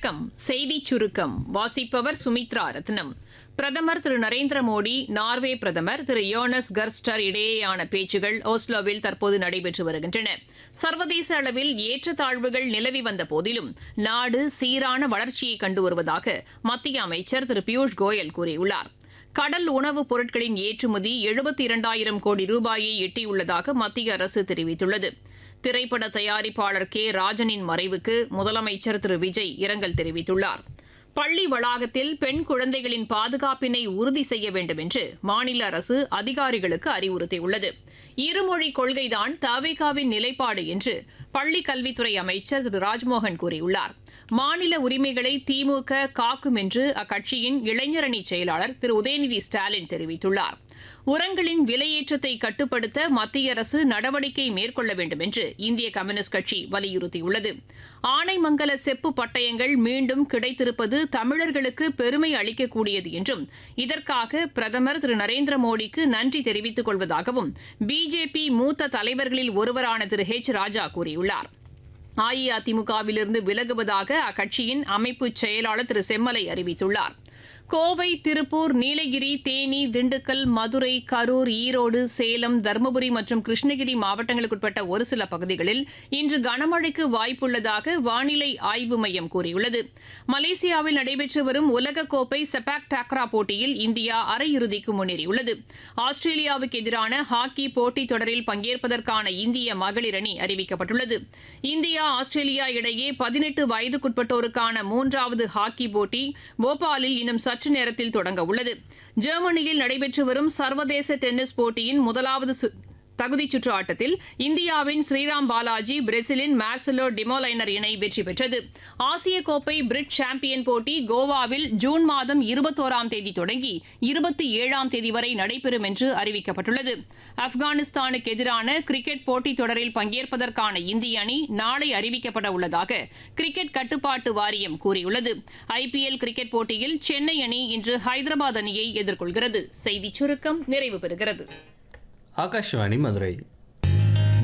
வணக்கம் செய்திச் சுருக்கம் வாசிப்பவர் சுமித்ரா ரத்னம் பிரதமர் திரு நரேந்திர மோடி நார்வே பிரதமர் திரு யோனஸ் கர்ஸ்டர் இடையேயான பேச்சுகள் ஓஸ்லோவில் தற்போது நடைபெற்று வருகின்றன சர்வதேச அளவில் ஏற்றத்தாழ்வுகள் நிலவி வந்த போதிலும் நாடு சீரான வளர்ச்சியை கண்டு வருவதாக மத்திய அமைச்சர் திரு பியூஷ் கோயல் கூறியுள்ளார் கடல் உணவுப் பொருட்களின் ஏற்றுமதி எழுபத்தி இரண்டாயிரம் கோடி ரூபாயை எட்டியுள்ளதாக மத்திய அரசு தெரிவித்துள்ளது திரைப்பட தயாரிப்பாளர் கே ராஜனின் மறைவுக்கு முதலமைச்சர் திரு விஜய் இரங்கல் தெரிவித்துள்ளார் பள்ளி வளாகத்தில் பெண் குழந்தைகளின் பாதுகாப்பினை உறுதி செய்ய வேண்டும் என்று மாநில அரசு அதிகாரிகளுக்கு அறிவுறுத்தியுள்ளது இருமொழி கொள்கைதான் தவேகாவின் நிலைப்பாடு என்று பள்ளிக் கல்வித்துறை அமைச்சர் திரு ராஜ்மோகன் கூறியுள்ளார் மாநில உரிமைகளை திமுக காக்கும் என்று அக்கட்சியின் இளைஞரணி செயலாளர் திரு உதயநிதி ஸ்டாலின் தெரிவித்துள்ளார் உரங்களின் விலையேற்றத்தை கட்டுப்படுத்த மத்திய அரசு நடவடிக்கை மேற்கொள்ள வேண்டும் என்று இந்திய கம்யூனிஸ்ட் கட்சி வலியுறுத்தியுள்ளது ஆனைமங்கல செப்பு பட்டயங்கள் மீண்டும் கிடைத்திருப்பது தமிழர்களுக்கு பெருமை அளிக்கக்கூடியது என்றும் இதற்காக பிரதமர் திரு நரேந்திர மோடிக்கு நன்றி தெரிவித்துக் கொள்வதாகவும் பிஜேபி மூத்த தலைவர்களில் ஒருவரான திரு ஹெச் ராஜா கூறியுள்ளார் அஇஅதிமுகவிலிருந்து விலகுவதாக அக்கட்சியின் அமைப்பு செயலாளர் திரு செம்மலை அறிவித்துள்ளார் கோவை திருப்பூர் நீலகிரி தேனி திண்டுக்கல் மதுரை கரூர் ஈரோடு சேலம் தருமபுரி மற்றும் கிருஷ்ணகிரி மாவட்டங்களுக்குட்பட்ட ஒரு சில பகுதிகளில் இன்று கனமழைக்கு வாய்ப்புள்ளதாக வானிலை ஆய்வு மையம் கூறியுள்ளது மலேசியாவில் நடைபெற்று வரும் உலகக்கோப்பை செபாக் டாக்ரா போட்டியில் இந்தியா அரையிறுதிக்கு முன்னேறியுள்ளது ஆஸ்திரேலியாவுக்கு எதிரான ஹாக்கி போட்டித் தொடரில் பங்கேற்பதற்கான இந்திய மகளிர் அணி அறிவிக்கப்பட்டுள்ளது இந்தியா ஆஸ்திரேலியா இடையே பதினெட்டு வயதுக்குட்பட்டோருக்கான மூன்றாவது ஹாக்கி போட்டி போபாலில் இன்னும் சற்று நேரத்தில் தொடங்க உள்ளது ஜெர்மனியில் நடைபெற்று வரும் சர்வதேச டென்னிஸ் போட்டியின் முதலாவது சு- தகுதிச் சுற்று ஆட்டத்தில் இந்தியாவின் ஸ்ரீராம் பாலாஜி பிரேசிலின் மார்செலோ டிமோலைனர் இணை வெற்றி பெற்றது ஆசிய கோப்பை பிரிட் சாம்பியன் போட்டி கோவாவில் ஜூன் மாதம் இருபத்தோராம் தேதி தொடங்கி இருபத்தி ஏழாம் தேதி வரை நடைபெறும் என்று அறிவிக்கப்பட்டுள்ளது ஆப்கானிஸ்தானுக்கு எதிரான கிரிக்கெட் போட்டித் தொடரில் பங்கேற்பதற்கான இந்திய அணி நாளை அறிவிக்கப்பட உள்ளதாக கிரிக்கெட் கட்டுப்பாட்டு வாரியம் கூறியுள்ளது ஐபிஎல் கிரிக்கெட் போட்டியில் சென்னை அணி இன்று ஹைதராபாத் அணியை எதிர்கொள்கிறது செய்திச் சுருக்கம் நிறைவு பெறுகிறது ஆகாஷ்வாணி மதுரை